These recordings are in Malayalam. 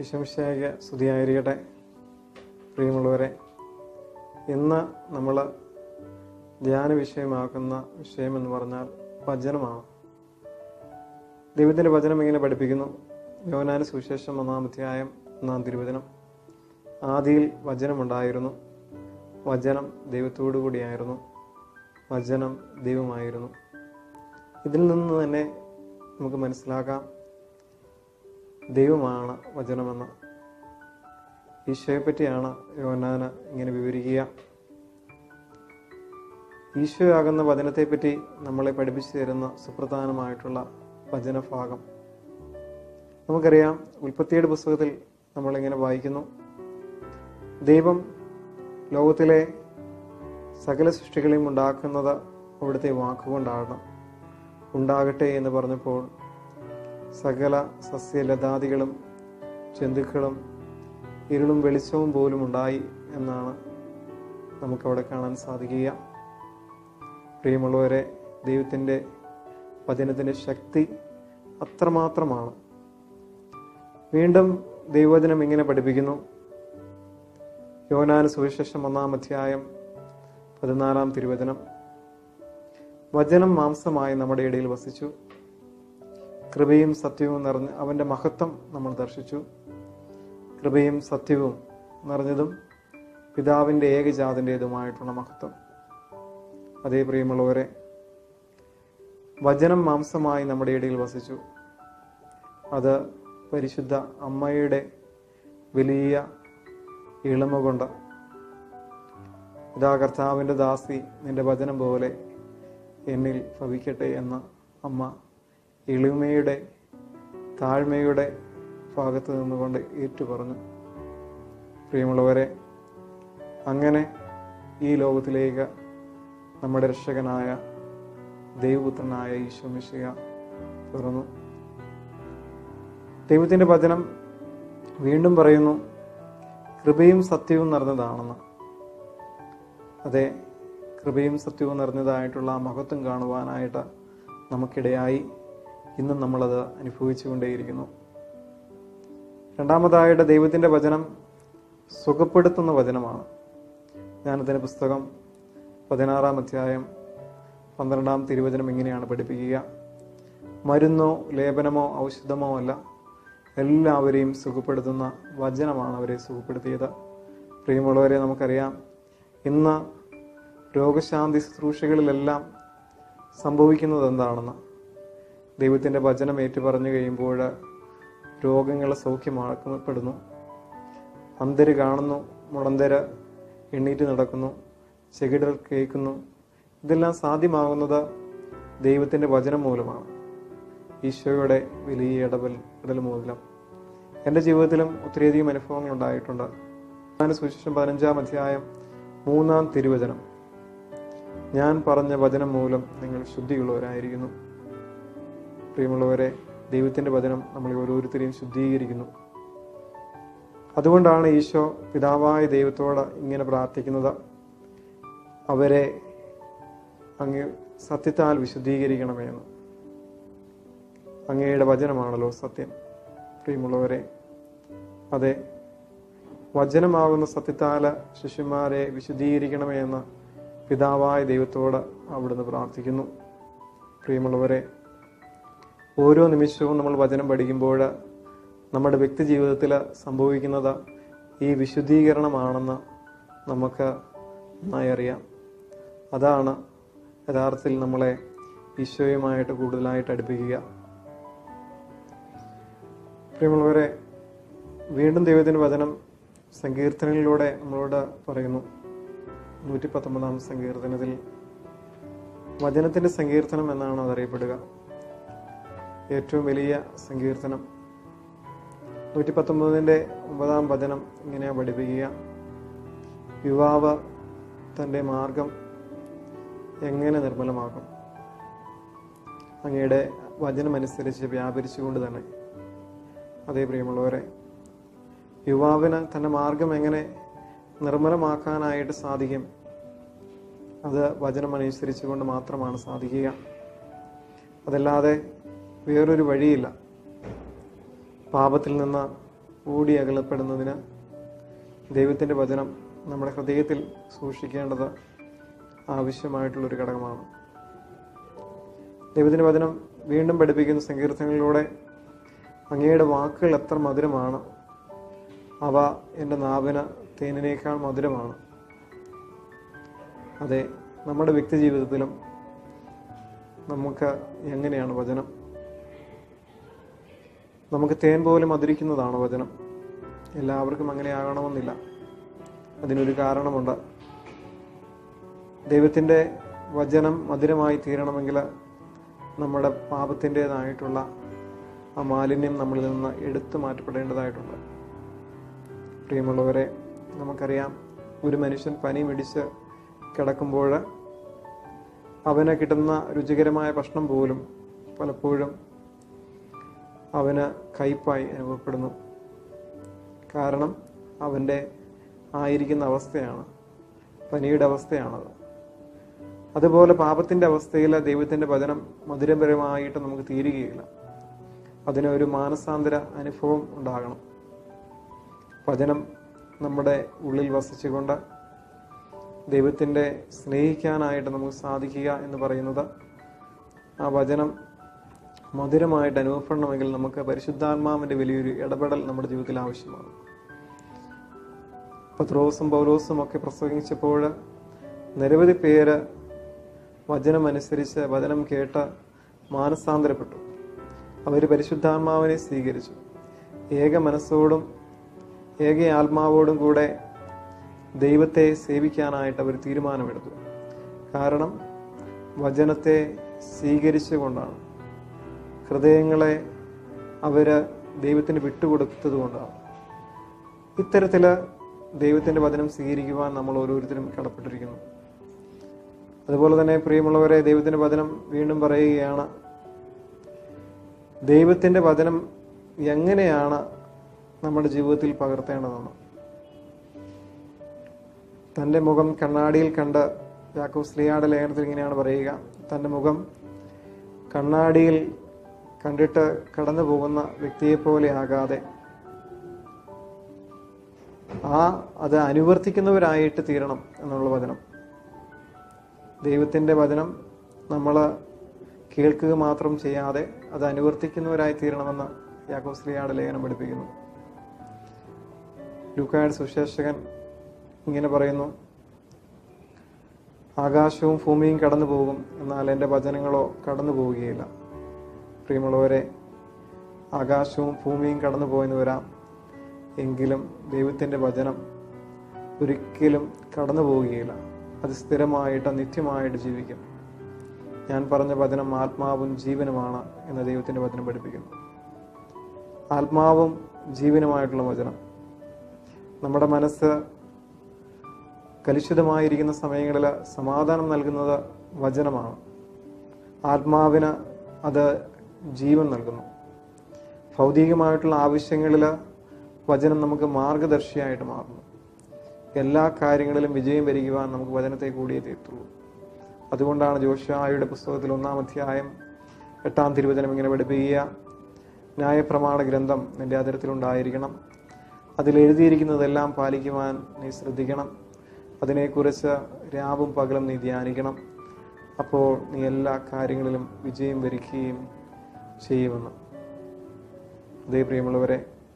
വിഷമിശായിക സ്തുതിയായിരിക്കട്ടെ പ്രിയമുള്ളവരെ ഇന്ന് നമ്മൾ ധ്യാന വിഷയമാക്കുന്ന വിഷയം എന്ന് പറഞ്ഞാൽ വചനമാണ് ദൈവത്തിൻ്റെ വചനം ഇങ്ങനെ പഠിപ്പിക്കുന്നു യോനാന സുവിശേഷം ഒന്നാം അധ്യായം ഒന്നാം തിരുവചനം ആദിയിൽ വചനമുണ്ടായിരുന്നു വചനം ദൈവത്തോടു കൂടിയായിരുന്നു വചനം ദൈവമായിരുന്നു ഇതിൽ നിന്ന് തന്നെ നമുക്ക് മനസ്സിലാക്കാം ദൈവമാണ് വചനമെന്ന് ഈശോയെ പറ്റിയാണ് യോനാന് ഇങ്ങനെ വിവരിക്കുക ഈശോയാകുന്ന വചനത്തെപ്പറ്റി നമ്മളെ പഠിപ്പിച്ചു തരുന്ന സുപ്രധാനമായിട്ടുള്ള വചനഭാഗം നമുക്കറിയാം ഉൽപ്പത്തിയുടെ പുസ്തകത്തിൽ നമ്മളിങ്ങനെ വായിക്കുന്നു ദൈവം ലോകത്തിലെ സകല സൃഷ്ടികളെയും ഉണ്ടാക്കുന്നത് അവിടുത്തെ വാക്കുകൊണ്ടാണ് ഉണ്ടാകട്ടെ എന്ന് പറഞ്ഞപ്പോൾ സകല സസ്യലതാദികളും ജന്തുക്കളും ഇരുളും വെളിച്ചവും പോലും ഉണ്ടായി എന്നാണ് നമുക്കവിടെ കാണാൻ സാധിക്കുക പ്രിയമുള്ളവരെ ദൈവത്തിൻ്റെ വചനത്തിൻ്റെ ശക്തി അത്രമാത്രമാണ് വീണ്ടും ദൈവവചനം ഇങ്ങനെ പഠിപ്പിക്കുന്നു യോനാന സുവിശേഷം ഒന്നാം അധ്യായം പതിനാലാം തിരുവചനം വചനം മാംസമായി നമ്മുടെ ഇടയിൽ വസിച്ചു കൃപയും സത്യവും നിറഞ്ഞ് അവൻ്റെ മഹത്വം നമ്മൾ ദർശിച്ചു കൃപയും സത്യവും നിറഞ്ഞതും പിതാവിൻ്റെ ഏകജാതിൻ്റെതുമായിട്ടുള്ള മഹത്വം അതേ പ്രിയമുള്ളവരെ വചനം മാംസമായി നമ്മുടെ ഇടയിൽ വസിച്ചു അത് പരിശുദ്ധ അമ്മയുടെ വലിയ ഇളമ കൊണ്ട് ഇതാ കർത്താവിൻ്റെ ദാസി നിന്റെ വചനം പോലെ എന്നിൽ ഭവിക്കട്ടെ എന്ന അമ്മ എളിമയുടെ താഴ്മയുടെ ഭാഗത്ത് നിന്നുകൊണ്ട് ഏറ്റു പറഞ്ഞു പ്രിയമുള്ളവരെ അങ്ങനെ ഈ ലോകത്തിലേക്ക് നമ്മുടെ രക്ഷകനായ ദൈവപുത്രനായ ഈശോമിശിക തുറന്നു ദൈവത്തിൻ്റെ വചനം വീണ്ടും പറയുന്നു കൃപയും സത്യവും നിറഞ്ഞതാണെന്ന് അതെ കൃപയും സത്യവും നിറഞ്ഞതായിട്ടുള്ള ആ മഹത്വം കാണുവാനായിട്ട് നമുക്കിടയായി ഇന്നും നമ്മളത് അനുഭവിച്ചുകൊണ്ടേയിരിക്കുന്നു രണ്ടാമതായിട്ട് ദൈവത്തിൻ്റെ വചനം സുഖപ്പെടുത്തുന്ന വചനമാണ് ഞാനതിന് പുസ്തകം പതിനാറാം അധ്യായം പന്ത്രണ്ടാം തിരുവചനം ഇങ്ങനെയാണ് പഠിപ്പിക്കുക മരുന്നോ ലേപനമോ ഔഷധമോ അല്ല എല്ലാവരെയും സുഖപ്പെടുത്തുന്ന വചനമാണ് അവരെ സുഖപ്പെടുത്തിയത് പ്രിയമുള്ളവരെ നമുക്കറിയാം ഇന്ന് രോഗശാന്തി ശുശ്രൂഷകളിലെല്ലാം സംഭവിക്കുന്നത് എന്താണെന്ന് ദൈവത്തിൻ്റെ വചനം ഏറ്റുപറഞ്ഞു കഴിയുമ്പോൾ രോഗങ്ങൾ സൗഖ്യമാക്കപ്പെടുന്നു അന്തര് കാണുന്നു മുടന്തര് എണ്ണീറ്റ് നടക്കുന്നു ചെകിടർ കേൾക്കുന്നു ഇതെല്ലാം സാധ്യമാകുന്നത് ദൈവത്തിൻ്റെ വചനം മൂലമാണ് ഈശോയുടെ വലിയ ഇടപെൽ ഇടൽ മൂലം എൻ്റെ ജീവിതത്തിലും ഒത്തിരിയധികം അനുഭവങ്ങൾ ഉണ്ടായിട്ടുണ്ട് ഞാൻ സുവിശേഷം പതിനഞ്ചാം അധ്യായം മൂന്നാം തിരുവചനം ഞാൻ പറഞ്ഞ വചനം മൂലം നിങ്ങൾ ശുദ്ധിയുള്ളവരായിരിക്കുന്നു പ്രിയമുള്ളവരെ ദൈവത്തിൻ്റെ വചനം നമ്മളെ ഓരോരുത്തരെയും ശുദ്ധീകരിക്കുന്നു അതുകൊണ്ടാണ് ഈശോ പിതാവായ ദൈവത്തോട് ഇങ്ങനെ പ്രാർത്ഥിക്കുന്നത് അവരെ അങ്ങ് സത്യത്താൽ വിശുദ്ധീകരിക്കണമെന്ന് അങ്ങയുടെ വചനമാണല്ലോ സത്യം പ്രിയമുള്ളവരെ അതെ വചനമാകുന്ന സത്യത്താല ശിശുമാരെ വിശുദ്ധീകരിക്കണമേ എന്ന് പിതാവായ ദൈവത്തോട് അവിടുന്ന് പ്രാർത്ഥിക്കുന്നു പ്രിയമുള്ളവരെ ഓരോ നിമിഷവും നമ്മൾ വചനം പഠിക്കുമ്പോൾ നമ്മുടെ വ്യക്തി ജീവിതത്തിൽ സംഭവിക്കുന്നത് ഈ വിശുദ്ധീകരണമാണെന്ന് നമുക്ക് നന്നായി അറിയാം അതാണ് യഥാർത്ഥത്തിൽ നമ്മളെ ഈശോയുമായിട്ട് കൂടുതലായിട്ട് അടുപ്പിക്കുക പ്രിയമുള്ളവരെ വീണ്ടും ദൈവത്തിൻ്റെ വചനം സങ്കീർത്തനങ്ങളിലൂടെ നമ്മളോട് പറയുന്നു നൂറ്റി പത്തൊമ്പതാം സങ്കീർത്തനത്തിൽ വചനത്തിൻ്റെ സങ്കീർത്തനം എന്നാണ് അതറിയപ്പെടുക ഏറ്റവും വലിയ സങ്കീർത്തനം നൂറ്റി പത്തൊമ്പതിൻ്റെ ഒമ്പതാം വചനം ഇങ്ങനെയാണ് പഠിപ്പിക്കുക യുവാവ് തൻ്റെ മാർഗം എങ്ങനെ നിർമ്മലമാക്കും അങ്ങയുടെ വചനമനുസരിച്ച് വ്യാപരിച്ചുകൊണ്ട് തന്നെ അതേ പ്രിയമുള്ളവരെ യുവാവിന് തൻ്റെ മാർഗം എങ്ങനെ നിർമ്മലമാക്കാനായിട്ട് സാധിക്കും അത് വചനമനുസരിച്ചുകൊണ്ട് മാത്രമാണ് സാധിക്കുക അതല്ലാതെ വേറൊരു വഴിയില്ല പാപത്തിൽ നിന്ന് ഓടി അകലപ്പെടുന്നതിന് ദൈവത്തിൻ്റെ വചനം നമ്മുടെ ഹൃദയത്തിൽ സൂക്ഷിക്കേണ്ടത് ആവശ്യമായിട്ടുള്ളൊരു ഘടകമാണ് ദൈവത്തിൻ്റെ വചനം വീണ്ടും പഠിപ്പിക്കുന്ന സങ്കീർത്തനങ്ങളിലൂടെ അങ്ങയുടെ വാക്കുകൾ എത്ര മധുരമാണ് അവ എൻ്റെ നാവിന് തേനിനേക്കാൾ മധുരമാണ് അതെ നമ്മുടെ വ്യക്തി ജീവിതത്തിലും നമുക്ക് എങ്ങനെയാണ് വചനം നമുക്ക് തേൻ പോലെ മധുരിക്കുന്നതാണ് വചനം എല്ലാവർക്കും അങ്ങനെ ആകണമെന്നില്ല അതിനൊരു കാരണമുണ്ട് ദൈവത്തിൻ്റെ വചനം മധുരമായി തീരണമെങ്കിൽ നമ്മുടെ പാപത്തിൻ്റെതായിട്ടുള്ള ആ മാലിന്യം നമ്മളിൽ നിന്ന് എടുത്തു മാറ്റപ്പെടേണ്ടതായിട്ടുണ്ട് പ്രിയമുള്ളവരെ നമുക്കറിയാം ഒരു മനുഷ്യൻ പനി പിടിച്ച് കിടക്കുമ്പോൾ അവന് കിട്ടുന്ന രുചികരമായ ഭക്ഷണം പോലും പലപ്പോഴും അവന് കയ്പായി അനുഭവപ്പെടുന്നു കാരണം അവൻ്റെ ആയിരിക്കുന്ന അവസ്ഥയാണ് പനിയുടെ അവസ്ഥയാണത് അതുപോലെ പാപത്തിൻ്റെ അവസ്ഥയിൽ ദൈവത്തിൻ്റെ വചനം മധുരപരമായിട്ട് നമുക്ക് തീരുകയില്ല അതിന് ഒരു മാനസാന്തര അനുഭവം ഉണ്ടാകണം വചനം നമ്മുടെ ഉള്ളിൽ വസിച്ചുകൊണ്ട് ദൈവത്തിൻ്റെ സ്നേഹിക്കാനായിട്ട് നമുക്ക് സാധിക്കുക എന്ന് പറയുന്നത് ആ വചനം മധുരമായിട്ട് അനുഭവപ്പെടണമെങ്കിൽ നമുക്ക് പരിശുദ്ധാത്മാവിൻ്റെ വലിയൊരു ഇടപെടൽ നമ്മുടെ ജീവിതത്തിൽ ആവശ്യമാണ് പത്രോസും പൗലോസും ഒക്കെ പ്രസംഗിച്ചപ്പോൾ നിരവധി പേര് വചനമനുസരിച്ച് വചനം കേട്ട് മാനസാന്തരപ്പെട്ടു അവർ പരിശുദ്ധാത്മാവിനെ സ്വീകരിച്ചു ഏക മനസ്സോടും ഏക ആത്മാവോടും കൂടെ ദൈവത്തെ സേവിക്കാനായിട്ട് അവർ തീരുമാനമെടുത്തു കാരണം വചനത്തെ സ്വീകരിച്ചുകൊണ്ടാണ് ഹൃദയങ്ങളെ അവര് ദൈവത്തിന് വിട്ടുകൊടുത്തത് കൊണ്ടാണ് ഇത്തരത്തില് ദൈവത്തിന്റെ വചനം സ്വീകരിക്കുവാൻ നമ്മൾ ഓരോരുത്തരും കടപ്പെട്ടിരിക്കുന്നു അതുപോലെ തന്നെ പ്രിയമുള്ളവരെ ദൈവത്തിന്റെ വചനം വീണ്ടും പറയുകയാണ് ദൈവത്തിന്റെ വചനം എങ്ങനെയാണ് നമ്മുടെ ജീവിതത്തിൽ പകർത്തേണ്ടതെന്ന് തന്റെ മുഖം കണ്ണാടിയിൽ കണ്ട് യാക്കോബ് സ്ലിയാടെ ലേഖനത്തിൽ ഇങ്ങനെയാണ് പറയുക തന്റെ മുഖം കണ്ണാടിയിൽ കണ്ടിട്ട് കടന്നു പോകുന്ന വ്യക്തിയെ പോലെ ആകാതെ ആ അത് അനുവർത്തിക്കുന്നവരായിട്ട് തീരണം എന്നുള്ള വചനം ദൈവത്തിന്റെ വചനം നമ്മൾ കേൾക്കുക മാത്രം ചെയ്യാതെ അത് അനുവർത്തിക്കുന്നവരായി തീരണമെന്ന് യാക്കോബ് സ്ലിയാടെ ലേഖനം പഠിപ്പിക്കുന്നു ലൂക്കായുടെ സുശേഷകൻ ഇങ്ങനെ പറയുന്നു ആകാശവും ഭൂമിയും കടന്നു പോകും എന്നാൽ എൻ്റെ വചനങ്ങളോ കടന്നു പോവുകയില്ല പ്രിയമുള്ളവരെ ആകാശവും ഭൂമിയും കടന്നു പോയെന്ന് വരാം എങ്കിലും ദൈവത്തിൻ്റെ വചനം ഒരിക്കലും കടന്നു പോവുകയില്ല അത് സ്ഥിരമായിട്ട് നിത്യമായിട്ട് ജീവിക്കും ഞാൻ പറഞ്ഞ വചനം ആത്മാവും ജീവനുമാണ് എന്ന് ദൈവത്തിൻ്റെ വചനം പഠിപ്പിക്കുന്നു ആത്മാവും ജീവനുമായിട്ടുള്ള വചനം നമ്മുടെ മനസ്സ് കലുഷിതമായിരിക്കുന്ന സമയങ്ങളിൽ സമാധാനം നൽകുന്നത് വചനമാണ് ആത്മാവിന് അത് ജീവൻ നൽകുന്നു ഭൗതികമായിട്ടുള്ള ആവശ്യങ്ങളിൽ വചനം നമുക്ക് മാർഗദർശിയായിട്ട് മാറുന്നു എല്ലാ കാര്യങ്ങളിലും വിജയം വരിക്കുവാൻ നമുക്ക് വചനത്തെ കൂടിയേ തീർത്തുള്ളൂ അതുകൊണ്ടാണ് ജോഷായുടെ പുസ്തകത്തിൽ ഒന്നാം അധ്യായം എട്ടാം തിരുവചനം ഇങ്ങനെ പഠിപ്പിക്കുക ന്യായപ്രമാണ ഗ്രന്ഥം നിന്റെ അതിരത്തിലുണ്ടായിരിക്കണം അതിൽ എഴുതിയിരിക്കുന്നതെല്ലാം പാലിക്കുവാൻ നീ ശ്രദ്ധിക്കണം അതിനെക്കുറിച്ച് രാവും പകലും നീ ധ്യാനിക്കണം അപ്പോൾ നീ എല്ലാ കാര്യങ്ങളിലും വിജയം വരിക്കുകയും ചെയ്യുമെന്ന് അതേ പ്രിയമുള്ളവരെ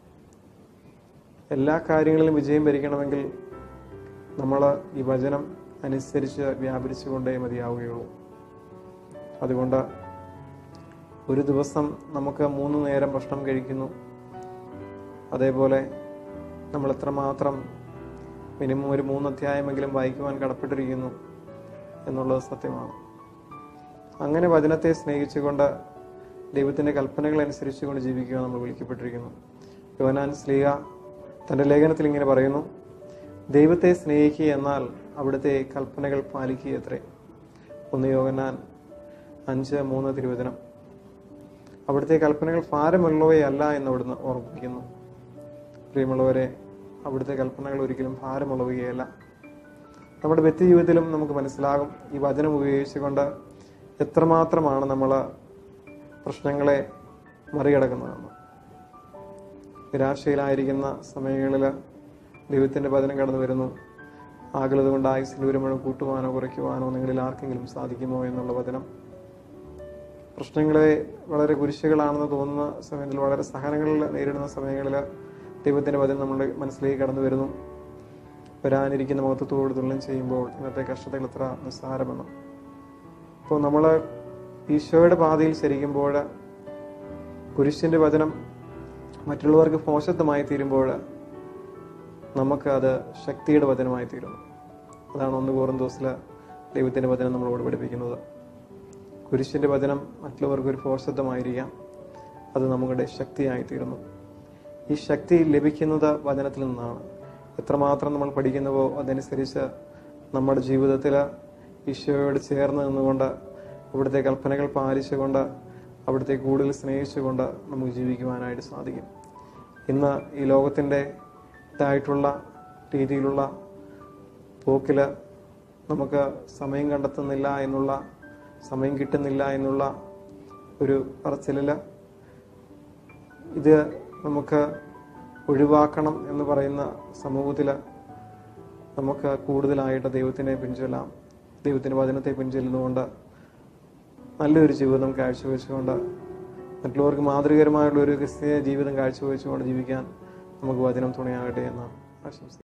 എല്ലാ കാര്യങ്ങളിലും വിജയം വരിക്കണമെങ്കിൽ നമ്മൾ ഈ വചനം അനുസരിച്ച് വ്യാപരിച്ചുകൊണ്ടേ മതിയാവുകയുള്ളൂ അതുകൊണ്ട് ഒരു ദിവസം നമുക്ക് മൂന്ന് നേരം ഭക്ഷണം കഴിക്കുന്നു അതേപോലെ നമ്മൾ എത്രമാത്രം മിനിമം ഒരു മൂന്ന് അധ്യായമെങ്കിലും വായിക്കുവാൻ കടപ്പെട്ടിരിക്കുന്നു എന്നുള്ളത് സത്യമാണ് അങ്ങനെ വചനത്തെ സ്നേഹിച്ചുകൊണ്ട് ദൈവത്തിന്റെ കൽപ്പനകൾ അനുസരിച്ചുകൊണ്ട് ജീവിക്കുക നമ്മൾ വിളിക്കപ്പെട്ടിരിക്കുന്നു യോനാൻ സ്ലീഹ തന്റെ ലേഖനത്തിൽ ഇങ്ങനെ പറയുന്നു ദൈവത്തെ സ്നേഹിക്കുക എന്നാൽ അവിടുത്തെ കൽപ്പനകൾ പാലിക്കുക അത്രേ ഒന്ന് യോഗനാൻ അഞ്ച് മൂന്ന് തിരുവചനം അവിടുത്തെ കൽപ്പനകൾ ഭാരമുള്ളവയല്ല എന്ന് അവിടുന്ന് ഓർമ്മിപ്പിക്കുന്നു പ്രിയമുള്ളവരെ അവിടുത്തെ കൽപ്പനകൾ ഒരിക്കലും ഭാരമുള്ളവയല്ല നമ്മുടെ വ്യക്തി ജീവിതത്തിലും നമുക്ക് മനസ്സിലാകും ഈ വചനം ഉപയോഗിച്ചുകൊണ്ട് എത്രമാത്രമാണ് നമ്മൾ പ്രശ്നങ്ങളെ മറികടക്കുന്നതെന്ന് നിരാശയിലായിരിക്കുന്ന സമയങ്ങളിൽ ദൈവത്തിന്റെ വചനം കടന്നു വരുന്നു ആകുലത കൊണ്ട് ആയുസിൽ ഒരു മുഴം കൂട്ടുവാനോ കുറയ്ക്കുവാനോ നിങ്ങളിൽ ആർക്കെങ്കിലും സാധിക്കുമോ എന്നുള്ള വചനം പ്രശ്നങ്ങളെ വളരെ കുരിശുകളാണെന്ന് തോന്നുന്ന സമയത്തിൽ വളരെ സഹനങ്ങളിൽ നേരിടുന്ന സമയങ്ങളിൽ ദൈവത്തിന്റെ വചനം നമ്മുടെ മനസ്സിലേക്ക് കടന്നു വരുന്നു വരാനിരിക്കുന്ന മഹത്വത്തോട് തുല്യം ചെയ്യുമ്പോൾ ഇന്നത്തെ കഷ്ടതകൾ എത്ര നിസ്സാരമെന്ന് അപ്പോൾ നമ്മൾ ഈശോയുടെ പാതയിൽ ചരിക്കുമ്പോൾ കുരിശിന്റെ വചനം മറ്റുള്ളവർക്ക് മോശത്വമായി തീരുമ്പോൾ നമുക്ക് അത് ശക്തിയുടെ വചനമായി തീരുന്നു അതാണ് ഒന്ന് കോറും ദിവസത്തില് ദൈവത്തിന്റെ വചനം നമ്മളോട് പഠിപ്പിക്കുന്നത് കുരിശിന്റെ വചനം മറ്റുള്ളവർക്ക് ഒരു പോഷത്വമായിരിക്കാം അത് നമ്മുടെ ശക്തിയായി തീരുന്നു ഈ ശക്തി ലഭിക്കുന്നത് വചനത്തിൽ നിന്നാണ് എത്രമാത്രം നമ്മൾ പഠിക്കുന്നുവോ അതനുസരിച്ച് നമ്മുടെ ജീവിതത്തിൽ ഈശോയോട് ചേർന്ന് നിന്നുകൊണ്ട് അവിടുത്തെ കൽപ്പനകൾ പാലിച്ചുകൊണ്ട് അവിടുത്തെ കൂടുതൽ സ്നേഹിച്ചുകൊണ്ട് നമുക്ക് ജീവിക്കുവാനായിട്ട് സാധിക്കും ഇന്ന് ഈ ലോകത്തിൻ്റെ ഇതായിട്ടുള്ള രീതിയിലുള്ള പോക്കില് നമുക്ക് സമയം കണ്ടെത്തുന്നില്ല എന്നുള്ള സമയം കിട്ടുന്നില്ല എന്നുള്ള ഒരു പറച്ചിലില് ഇത് നമുക്ക് ഒഴിവാക്കണം എന്ന് പറയുന്ന സമൂഹത്തിൽ നമുക്ക് കൂടുതലായിട്ട് ദൈവത്തിനെ പിൻചൊല്ലാം ദൈവത്തിൻ്റെ വചനത്തെ പിൻചൊല്ലുന്നതുകൊണ്ട് നല്ലൊരു ജീവിതം കാഴ്ചവെച്ചുകൊണ്ട് മറ്റുള്ളവർക്ക് മാതൃകരമായുള്ള ഒരു ക്രിസ്തീയ ജീവിതം കാഴ്ചവെച്ചുകൊണ്ട് ജീവിക്കാൻ നമുക്ക് വചനം തുണയാകട്ടെ എന്ന് ആശംസിക്കുന്നു